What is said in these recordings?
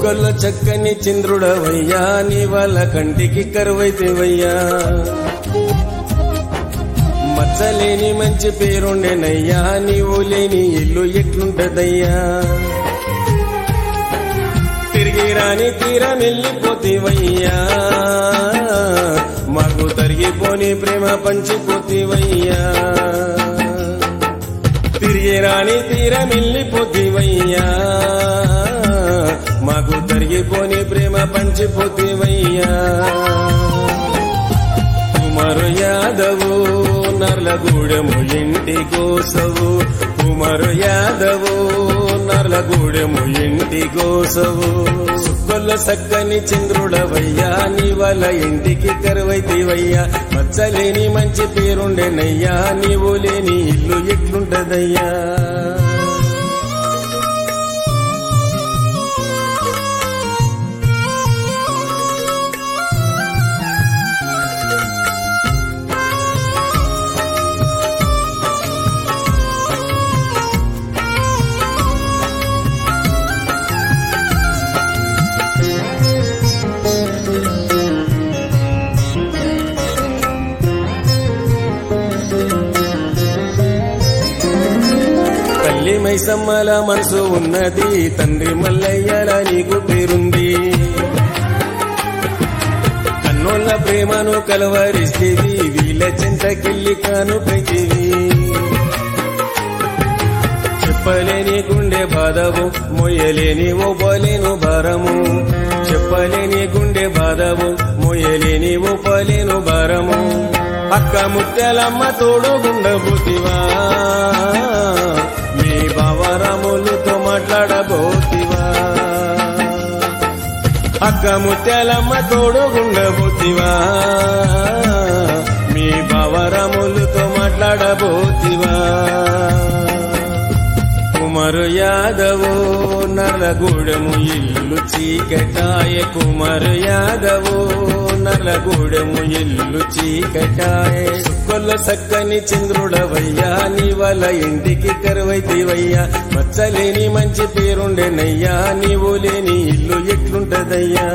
సుక్కల చక్కని చంద్రుడవయ్యా నీ వాళ్ళ కంటికి కరువైతేవయ్యా మచ్చలేని మంచి పేరుండెనయ్యా నీవు లేని ఇల్లు ఎట్లుంటదయ్యా తిరిగి రాని తీరం వెళ్ళిపోతేవయ్యా మాకు తరిగిపోని ప్రేమ పంచిపోతేవయ్యా తిరిగి రాని తీరం వెళ్ళిపోతేవయ్యా మాకు తరిగిపోని ప్రేమ పంచిపోతేవయ్యా కుమారు యాదవు నర్లగూడెము ఇంటి కోసవు కుమారు యాదవు నర్లగూడెము ఇంటి కోసవు సుక్కల సక్కని చంద్రుడవయ్యా నీ వాళ్ళ ఇంటికి కరువైతేవయ్యా మచ్చలేని మంచి పేరుండెనయ్యా నీవు లేని ఇల్లు ఎట్లుంటదయ్యా తల్లి మైసమ్మల మనసు ఉన్నది తండ్రి మల్లయ్యల నీకు పేరుంది కన్నోళ్ళ ప్రేమను కలవరిస్తేవి వీళ్ళ చింతకెళ్ళి కాను పైతివి చెప్పలేని గుండె బాధవు మొయ్యలేని ఓపలేను భారము చెప్పలేని గుండె బాధవు మొయ్యలేని ఓపలేను భారము అక్క ముత్యాలమ్మ తోడు గుండబోతివా మీ బావరాములతో మాట్లాడబోతివా అక్క ముత్యాలమ్మ తోడు గుండబోతివా మీ బావరాములతో మాట్లాడబోతివా కుమారు యాదవు నల్లగూడెము ఇల్లు చీకటాయ కుమారు యాదవు నల్లగూడెము ఇల్లు చీకటాయ సుక్కల సక్కని చంద్రుడవయ్యా నీ వాళ్ళ ఇంటికి కరువైతేవయ్యా మచ్చలేని మంచి పేరుండెనయ్యా నీవు లేని ఇల్లు ఎట్లుంటదయ్యా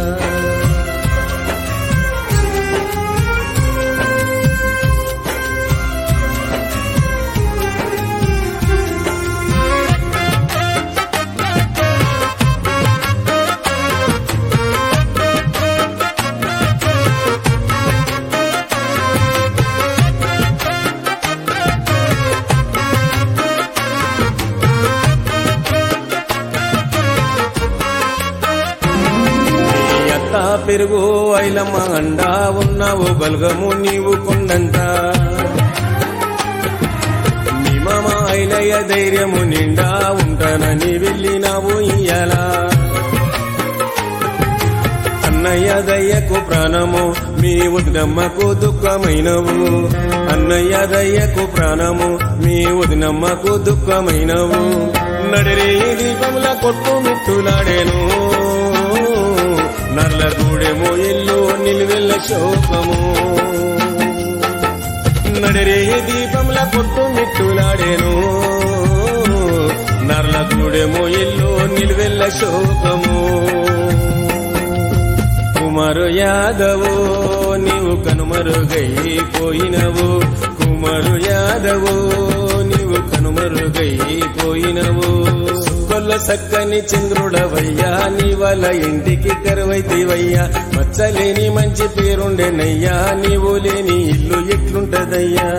నీ అత్త పెరుగు ఐలమ్మ అండా ఉన్నావు బల్గము నీవు కొండంత నీ మామ ఐలయ్య ధైర్యము నిండా ఉంటానని వెళ్ళినావు ఇయ్యాలా అన్నయ్య దయ్యకు ప్రాణము మీ వదినమ్మకు దుఃఖమైనవు అన్నయ్య దయ్యకు ప్రాణము మీ వదినమ్మకు దుఃఖమైనవు నడిరే దీపముల కొట్టు మిట్టులాడేను నల్లగూడెమో ఇల్లు నిలువెల్ల శోకము నడిరే దీపముల కొట్టు మిట్టులాడేను నర్లగూడెమో ఇల్లు నిలువెల్ల శోకము కుమారు యాదవు నీవు కనుమరుగైపోయినవు కుమారు యాదవు నీవు కనుమరుగైపోయినవు కొల్ల సక్కని చంద్రుడవయ్యా నీ వాళ్ళ ఇంటికి కరువైతేవయ్యా మచ్చలేని మంచి పేరుండెనయ్యా నీవు లేని ఇల్లు ఎట్లుంటదయ్యా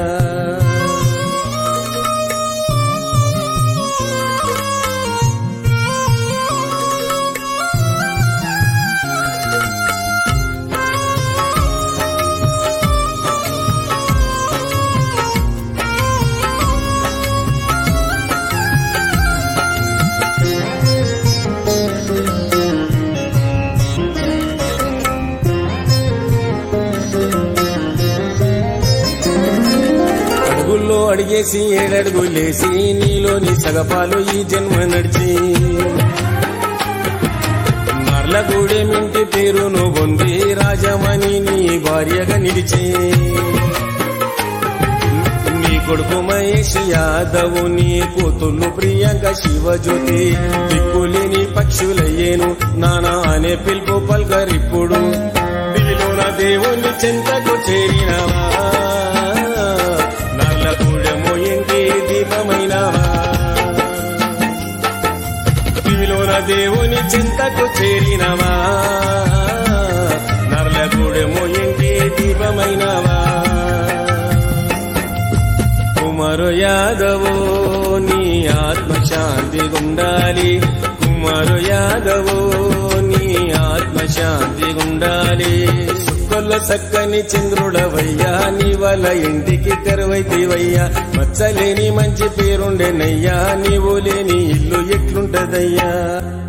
అడుగుల్లో అడిగేసి ఏడడుగులేసి నీలోని సగపాలు ఈ జన్మ నడిచి నర్లగూడెమింటి పేరును పొంది రాజమణి నీ భార్యగా నిలిచి నీ కొడుకు మహేష్ యాదవ్ నీ కూతుళ్ళు ప్రియాంక శివజ్యోతి దిక్కులేని పక్షులయ్యేను నా అనే పిలుపు పల్కరిప్పుడు దివిలోన దేవుని చింతకు చేరినవా నల్ల కూడము ఇంటి దీపమైనవా దివిలోన దేవుని చింతకు చేరినవా నర్లగూడెము ఇంటి దీపమైనవా కుమారు యాదవో నీ ఆత్మశాంతి గుండాలి కుమారు యాదవో నీ ఆత్మశాంతి గుండాలి సుక్కల సక్కని చంద్రుడవయ్యా నీ వల్ల ఇంటికి కరువైతివయ్యా మచ్చలేని మంచి పేరుండెనయ్యా నీవు లేని ఇల్లు ఎట్లుంటదయ్యా